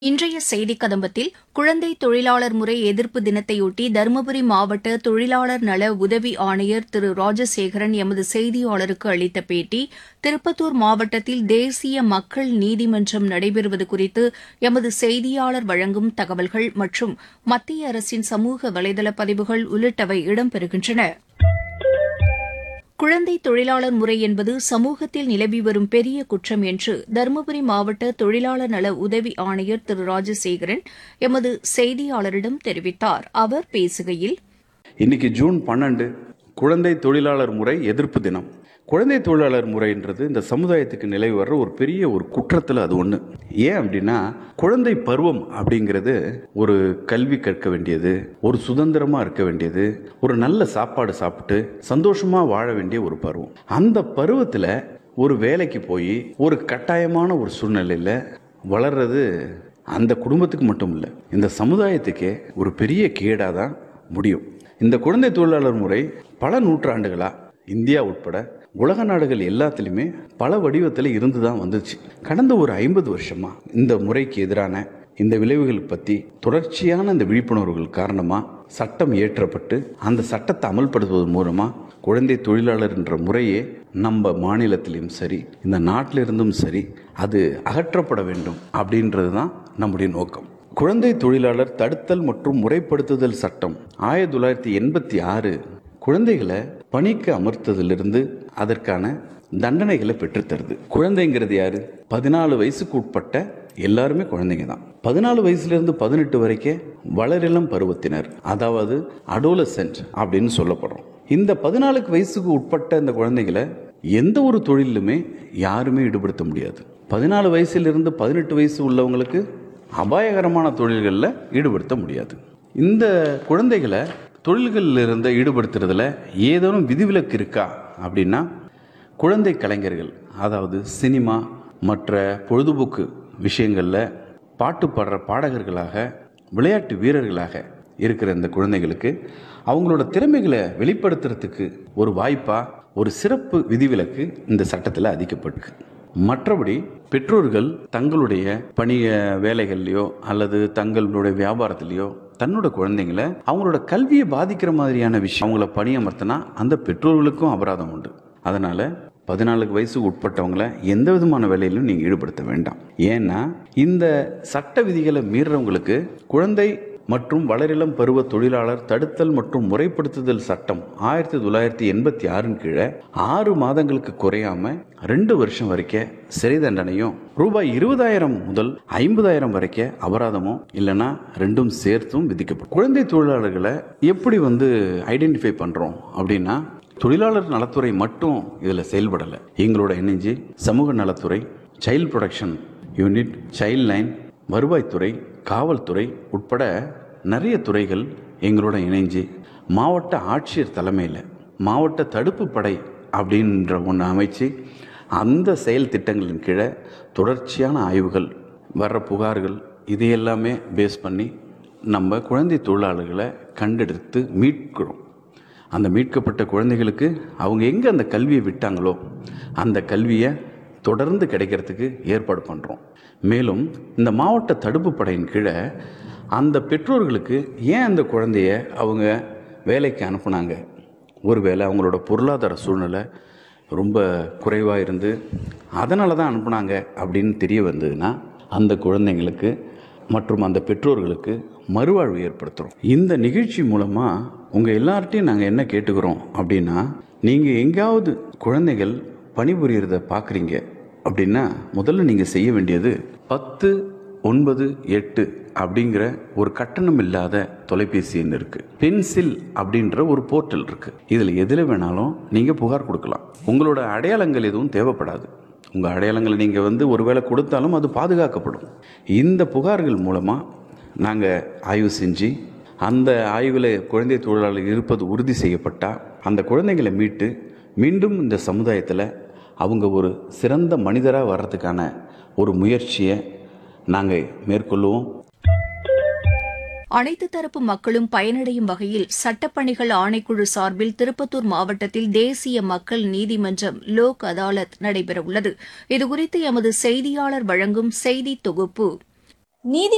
இன்றைய செய்திக் கதம்பத்தில் குழந்தை தொழிலாளர் முறை எதிர்ப்பு தினத்தையொட்டி தருமபுரி மாவட்ட தொழிலாளர் நல உதவி ஆணையர் திரு ராஜசேகரன் எமது செய்தியாளருக்கு அளித்த பேட்டி திருப்பத்தூர் மாவட்டத்தில் தேசிய மக்கள் நீதிமன்றம் நடைபெறுவது குறித்து எமது செய்தியாளர் வழங்கும் தகவல்கள் மற்றும் மத்திய அரசின் சமூக வலைதள பதிவுகள் உள்ளிட்டவை இடம்பெறுகின்றன குழந்தை தொழிலாளர் முறை என்பது சமூகத்தில் நிலவி வரும் பெரிய குற்றம் என்று தருமபுரி மாவட்ட தொழிலாளர் நல உதவி ஆணையர் திரு ராஜசேகரன் எமது செய்தியாளரிடம் தெரிவித்தார் அவர் பேசுகையில் இன்னைக்கு ஜூன் பன்னெண்டு குழந்தை தொழிலாளர் முறை எதிர்ப்பு தினம் குழந்தை தொழிலாளர் முறைன்றது இந்த சமுதாயத்துக்கு நிலவி வர்ற ஒரு பெரிய ஒரு குற்றத்தில் அது ஒன்று ஏன் அப்படின்னா குழந்தை பருவம் அப்படிங்கிறது ஒரு கல்வி கற்க வேண்டியது ஒரு சுதந்திரமாக இருக்க வேண்டியது ஒரு நல்ல சாப்பாடு சாப்பிட்டு சந்தோஷமாக வாழ வேண்டிய ஒரு பருவம் அந்த பருவத்தில் ஒரு வேலைக்கு போய் ஒரு கட்டாயமான ஒரு சூழ்நிலையில் வளர்றது அந்த குடும்பத்துக்கு மட்டும் இல்லை இந்த சமுதாயத்துக்கே ஒரு பெரிய கேடாக தான் முடியும் இந்த குழந்தை தொழிலாளர் முறை பல நூற்றாண்டுகளா இந்தியா உட்பட உலக நாடுகள் எல்லாத்துலேயுமே பல வடிவத்தில் இருந்து தான் வந்துச்சு கடந்த ஒரு ஐம்பது வருஷமா இந்த முறைக்கு எதிரான இந்த விளைவுகள் பற்றி தொடர்ச்சியான இந்த விழிப்புணர்வுகள் காரணமாக சட்டம் இயற்றப்பட்டு அந்த சட்டத்தை அமல்படுத்துவதன் மூலமாக குழந்தை தொழிலாளர் என்ற முறையே நம்ம மாநிலத்திலும் சரி இந்த நாட்டில இருந்தும் சரி அது அகற்றப்பட வேண்டும் அப்படின்றது தான் நம்முடைய நோக்கம் குழந்தை தொழிலாளர் தடுத்தல் மற்றும் முறைப்படுத்துதல் சட்டம் ஆயிரத்தி தொள்ளாயிரத்தி எண்பத்தி ஆறு குழந்தைகளை பணிக்கு அமர்த்ததிலிருந்து அதற்கான தண்டனைகளை பெற்றுத்தருது குழந்தைங்கிறது யாரு பதினாலு வயசுக்கு உட்பட்ட எல்லாருமே குழந்தைங்க தான் பதினாலு வயசுலேருந்து பதினெட்டு வரைக்கும் வளரிளம் பருவத்தினர் அதாவது அடோலசென்ட் அப்படின்னு சொல்லப்படுறோம் இந்த பதினாலுக்கு வயசுக்கு உட்பட்ட இந்த குழந்தைகளை எந்த ஒரு தொழிலுமே யாருமே ஈடுபடுத்த முடியாது பதினாலு வயசுலேருந்து பதினெட்டு வயசு உள்ளவங்களுக்கு அபாயகரமான தொழில்களில் ஈடுபடுத்த முடியாது இந்த குழந்தைகளை தொழில்களில் இருந்த ஈடுபடுத்துறதுல ஏதேனும் விதிவிலக்கு இருக்கா அப்படின்னா குழந்தை கலைஞர்கள் அதாவது சினிமா மற்ற பொழுதுபோக்கு விஷயங்களில் பாட்டு பாடுற பாடகர்களாக விளையாட்டு வீரர்களாக இருக்கிற இந்த குழந்தைகளுக்கு அவங்களோட திறமைகளை வெளிப்படுத்துறதுக்கு ஒரு வாய்ப்பாக ஒரு சிறப்பு விதிவிலக்கு இந்த சட்டத்தில் அதிக்கப்பட்டிருக்கு மற்றபடி பெற்றோர்கள் தங்களுடைய பணிய வேலைகள்லையோ அல்லது தங்களுடைய வியாபாரத்திலையோ தன்னோட குழந்தைங்களை அவங்களோட கல்வியை பாதிக்கிற மாதிரியான விஷயம் அவங்கள பணியமர்த்தினா அந்த பெற்றோர்களுக்கும் அபராதம் உண்டு அதனால பதினாலு வயசுக்கு உட்பட்டவங்கள எந்த விதமான வேலையிலும் நீங்கள் ஈடுபடுத்த வேண்டாம் ஏன்னா இந்த சட்ட விதிகளை மீறுறவங்களுக்கு குழந்தை மற்றும் வளரிளம் பருவ தொழிலாளர் தடுத்தல் மற்றும் முறைப்படுத்துதல் சட்டம் ஆயிரத்தி தொள்ளாயிரத்தி எண்பத்தி ஆறின் கீழே ஆறு மாதங்களுக்கு குறையாம ரெண்டு வருஷம் வரைக்கும் சிறை தண்டனையும் ரூபாய் இருபதாயிரம் முதல் ஐம்பதாயிரம் வரைக்கும் அபராதமும் இல்லைன்னா ரெண்டும் சேர்த்தும் விதிக்கப்படும் குழந்தை தொழிலாளர்களை எப்படி வந்து ஐடென்டிஃபை பண்றோம் அப்படின்னா தொழிலாளர் நலத்துறை மட்டும் இதில் செயல்படலை எங்களோட இணைஞ்சு சமூக நலத்துறை child protection unit child line வருவாய்த்துறை காவல்துறை உட்பட நிறைய துறைகள் எங்களோட இணைஞ்சு மாவட்ட ஆட்சியர் தலைமையில் மாவட்ட தடுப்பு படை அப்படின்ற ஒன்று அமைச்சு அந்த செயல் திட்டங்களின் கீழே தொடர்ச்சியான ஆய்வுகள் வர்ற புகார்கள் இது எல்லாமே பேஸ் பண்ணி நம்ம குழந்தை தொழிலாளர்களை கண்டெடுத்து மீட்கிறோம் அந்த மீட்கப்பட்ட குழந்தைகளுக்கு அவங்க எங்கே அந்த கல்வியை விட்டாங்களோ அந்த கல்வியை தொடர்ந்து கிடைக்கிறதுக்கு ஏற்பாடு பண்ணுறோம் மேலும் இந்த மாவட்ட தடுப்பு படையின் கீழே அந்த பெற்றோர்களுக்கு ஏன் அந்த குழந்தைய அவங்க வேலைக்கு அனுப்புனாங்க ஒருவேளை அவங்களோட பொருளாதார சூழ்நிலை ரொம்ப குறைவாக இருந்து அதனால தான் அனுப்புனாங்க அப்படின்னு தெரிய வந்ததுன்னா அந்த குழந்தைங்களுக்கு மற்றும் அந்த பெற்றோர்களுக்கு மறுவாழ்வு ஏற்படுத்துகிறோம் இந்த நிகழ்ச்சி மூலமாக உங்கள் எல்லார்ட்டையும் நாங்கள் என்ன கேட்டுக்கிறோம் அப்படின்னா நீங்கள் எங்கேயாவது குழந்தைகள் பணிபுரியறத பார்க்குறீங்க அப்படின்னா முதல்ல நீங்கள் செய்ய வேண்டியது பத்து ஒன்பது எட்டு அப்படிங்கிற ஒரு கட்டணம் இல்லாத தொலைபேசி எண் இருக்கு பென்சில் அப்படின்ற ஒரு போர்ட்டல் இருக்கு இதில் எதில் வேணாலும் நீங்கள் புகார் கொடுக்கலாம் உங்களோட அடையாளங்கள் எதுவும் தேவைப்படாது உங்கள் அடையாளங்களை நீங்கள் வந்து ஒருவேளை கொடுத்தாலும் அது பாதுகாக்கப்படும் இந்த புகார்கள் மூலமாக நாங்கள் ஆய்வு செஞ்சு அந்த ஆய்வில் குழந்தை தொழிலாளர் இருப்பது உறுதி செய்யப்பட்டால் அந்த குழந்தைகளை மீட்டு மீண்டும் இந்த சமுதாயத்தில் அவங்க ஒரு சிறந்த மனிதராக வர்றதுக்கான ஒரு முயற்சியை நாங்கள் மேற்கொள்ளுவோம் அனைத்து தரப்பு மக்களும் பயனடையும் வகையில் சட்டப்பணிகள் ஆணைக்குழு சார்பில் திருப்பத்தூர் மாவட்டத்தில் தேசிய மக்கள் நீதிமன்றம் லோக் அதாலத் நடைபெறவுள்ளது இதுகுறித்து எமது செய்தியாளர் வழங்கும் செய்தி தொகுப்பு நீதி